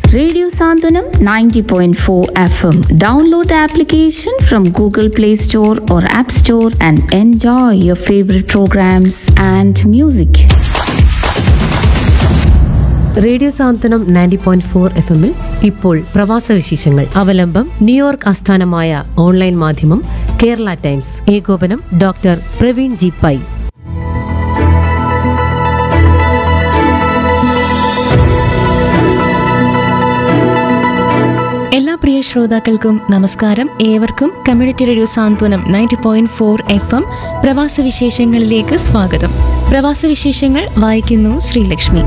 Radio Sandhanam 90.4 FM. Download the application from Google Play Store or App Store and enjoy your favorite programs and music. Radio Santhwanam ninety point four F എമ്മിൽ ഇപ്പോൾ പ്രവാസ വിശേഷങ്ങൾ അവലംബം New York ആസ്ഥാനമായ online മാധ്യമം Kerala times ഏകോപനം doctor Praveen G Pai എല്ലാ പ്രിയ ശ്രോതാക്കൾക്കും നമസ്കാരം ഏവർക്കും community radio Santhwanam ninety point four F M പ്രവാസ വിശേഷങ്ങളിലേക്ക് സ്വാഗതം പ്രവാസ വിശേഷങ്ങൾ വായിക്കുന്നു ശ്രീലക്ഷ്മി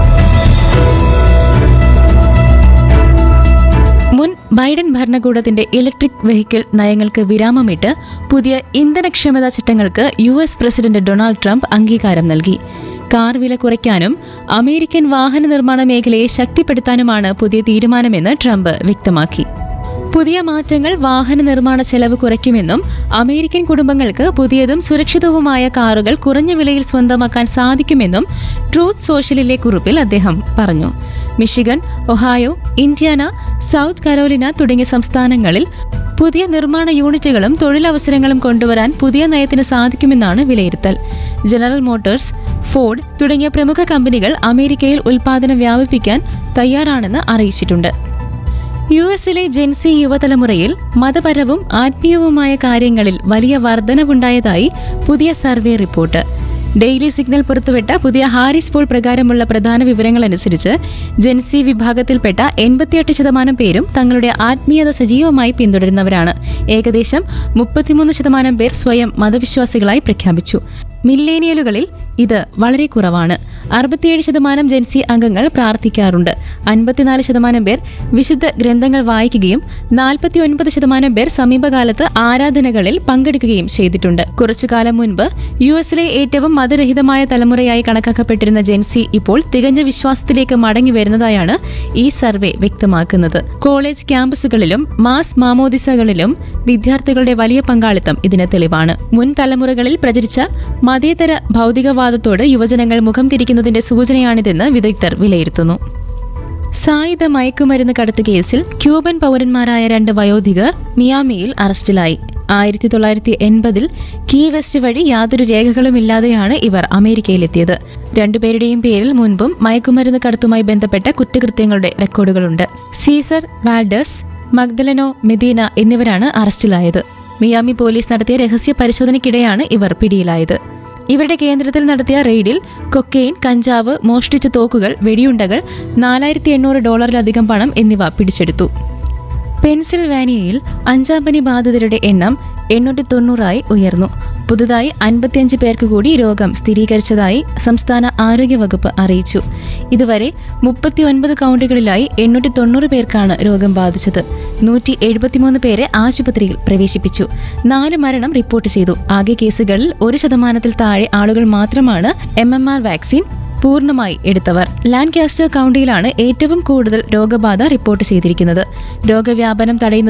മുൻ ബൈഡൻ ഭരണകൂടത്തിന്റെ ഇലക്ട്രിക് വെഹിക്കിൾ നയങ്ങൾക്ക് വിരാമമിട്ട് പുതിയ ഇന്ധനക്ഷമതാ ചട്ടങ്ങൾക്ക് U S president Donald Trump അംഗീകാരം നൽകി കാർ വില കുറയ്ക്കാനും അമേരിക്കൻ വാഹന നിർമ്മാണ മേഖലയെ ശക്തിപ്പെടുത്താനുമാണ് പുതിയ തീരുമാനമെന്ന് ട്രംപ് വ്യക്തമാക്കി പുതിയ മാറ്റങ്ങൾ വാഹന നിർമ്മാണ ചെലവ് കുറയ്ക്കുമെന്നും അമേരിക്കൻ കുടുംബങ്ങൾക്ക് പുതിയതും സുരക്ഷിതവുമായ കാറുകൾ കുറഞ്ഞ വിലയിൽ സ്വന്തമാക്കാൻ സാധിക്കുമെന്നും ട്രൂത്ത് സോഷ്യലിലെ കുറിപ്പിൽ അദ്ദേഹം പറഞ്ഞു Michigan Ohio Indiana South Carolina തുടങ്ങിയ സംസ്ഥാനങ്ങളിൽ പുതിയ നിർമ്മാണ യൂണിറ്റുകളും തൊഴിലവസരങ്ങളും കൊണ്ടുവരാൻ പുതിയ നയത്തിന് സാധിക്കുമെന്നാണ് വിലയിരുത്തൽ ജനറൽ മോട്ടോഴ്സ് ഫോർഡ് തുടങ്ങിയ പ്രമുഖ കമ്പനികൾ അമേരിക്കയിൽ ഉൽപാദനം വ്യാപിപ്പിക്കാൻ തയ്യാറാണെന്ന് അറിയിച്ചിട്ടുണ്ട് യു എസിലെ ജെൻസി യുവതലമുറയിൽ മതപരവും ആത്മീയവുമായ കാര്യങ്ങളിൽ വലിയ വർധനവുണ്ടായതായി പുതിയ സർവേ റിപ്പോർട്ട് ഡെയിലി സിഗ്നൽ പുറത്തുവിട്ട പുതിയ ഹാരിസ് പോൾ പ്രകാരമുള്ള പ്രധാന വിവരങ്ങൾ അനുസരിച്ച് ജെൻസി വിഭാഗത്തിൽപ്പെട്ട എൺപത്തിയെട്ട് ശതമാനം പേരും തങ്ങളുടെ ആത്മീയത സജീവമായി പിന്തുടരുന്നവരാണ് ഏകദേശം മുപ്പത്തിമൂന്ന് ശതമാനം പേർ സ്വയം മതവിശ്വാസികളായി പ്രഖ്യാപിച്ചു മില്ലേനിയലുകളിൽ ഇത് വളരെ കുറവാണ് അറുപത്തിയേഴ് ശതമാനം ജൻസി അംഗങ്ങൾ പ്രാർത്ഥിക്കാറുണ്ട് അൻപത്തിനാല് ശതമാനം പേർ വിശുദ്ധ ഗ്രന്ഥങ്ങൾ വായിക്കുകയും നാൽപ്പത്തി ഒൻപത് ശതമാനം പേർ സമീപകാലത്ത് ആരാധനകളിൽ പങ്കെടുക്കുകയും ചെയ്തിട്ടുണ്ട് കുറച്ചു കാലം മുൻപ് യു എസിലെ ഏറ്റവും മതരഹിതമായ തലമുറയായി കണക്കാക്കപ്പെട്ടിരുന്ന ജെൻസി ഇപ്പോൾ തികഞ്ഞ വിശ്വാസത്തിലേക്ക് മടങ്ങി വരുന്നതായാണ് ഈ സർവേ വ്യക്തമാക്കുന്നത് കോളേജ് ക്യാമ്പസുകളിലും മാസ് മാമോദിസകളിലും വിദ്യാർത്ഥികളുടെ വലിയ പങ്കാളിത്തം ഇതിന് തെളിവാണ് മുൻ തലമുറകളിൽ പ്രചരിച്ച മതേതര ഭൗതികവാദത്തോട് യുവജനങ്ങൾ മുഖം തിരിക്കുന്നതിന്റെ സൂചനയാണിതെന്ന് വിദഗ്ധർ വിലയിരുത്തുന്നു സായുധ മയക്കുമരുന്ന് കടത്ത് കേസിൽ ക്യൂബൻ പൗരന്മാരായ രണ്ട് വയോധികർ മിയാമിയിൽ അറസ്റ്റിലായി ആയിരത്തി തൊള്ളായിരത്തി എൺപതിൽ കീ വെസ്റ്റ് വഴി യാതൊരു രേഖകളുമില്ലാതെയാണ് ഇവർ അമേരിക്കയിലെത്തിയത് രണ്ടുപേരുടെയും പേരിൽ മുൻപും മയക്കുമരുന്ന് കടത്തുമായി ബന്ധപ്പെട്ട കുറ്റകൃത്യങ്ങളുടെ റെക്കോർഡുകളുണ്ട് സീസർ വാൽഡസ് മഗ്ദലനോ മെദീന എന്നിവരാണ് അറസ്റ്റിലായത് മിയാമി പോലീസ് നടത്തിയ രഹസ്യ പരിശോധനയ്ക്കിടെയാണ് ഇവർ പിടിയിലായത് ഇവരുടെ കേന്ദ്രത്തിൽ നടത്തിയ റെയ്ഡിൽ കൊക്കെയിൻ കഞ്ചാവ് മോഷ്ടിച്ച തോക്കുകൾ വെടിയുണ്ടകൾ നാലായിരത്തി എണ്ണൂറ് ഡോളറിലധികം പണം എന്നിവ പിടിച്ചെടുത്തു പെൻസിൽവാനിയയിൽ അഞ്ചാം പനി ബാധിതരുടെ എണ്ണം എണ്ണൂറ്റി തൊണ്ണൂറായി ഉയർന്നു പുതുതായി അൻപത്തിയഞ്ച് പേർക്ക് കൂടി രോഗം സ്ഥിരീകരിച്ചതായി സംസ്ഥാന ആരോഗ്യവകുപ്പ് അറിയിച്ചു ഇതുവരെ മുപ്പത്തി ഒൻപത് കൗണ്ടികളിലായി എണ്ണൂറ്റി തൊണ്ണൂറ് പേർക്കാണ് രോഗം ബാധിച്ചത് നൂറ്റി എഴുപത്തിമൂന്ന് പേരെ ആശുപത്രിയിൽ പ്രവേശിപ്പിച്ചു നാല് മരണം റിപ്പോർട്ട് ചെയ്തു ആകെ കേസുകളിൽ ഒരു ശതമാനത്തിൽ താഴെ ആളുകൾ മാത്രമാണ് എം എം ആർ വാക്സിൻ പൂർണ്ണമായി എടുത്തവർ ലാൻകാസ്റ്റർ കൗണ്ടിയിലാണ് ഏറ്റവും കൂടുതൽ രോഗബാധ റിപ്പോർട്ട് ചെയ്തിരിക്കുന്നത് രോഗവ്യാപനം തടയുന്ന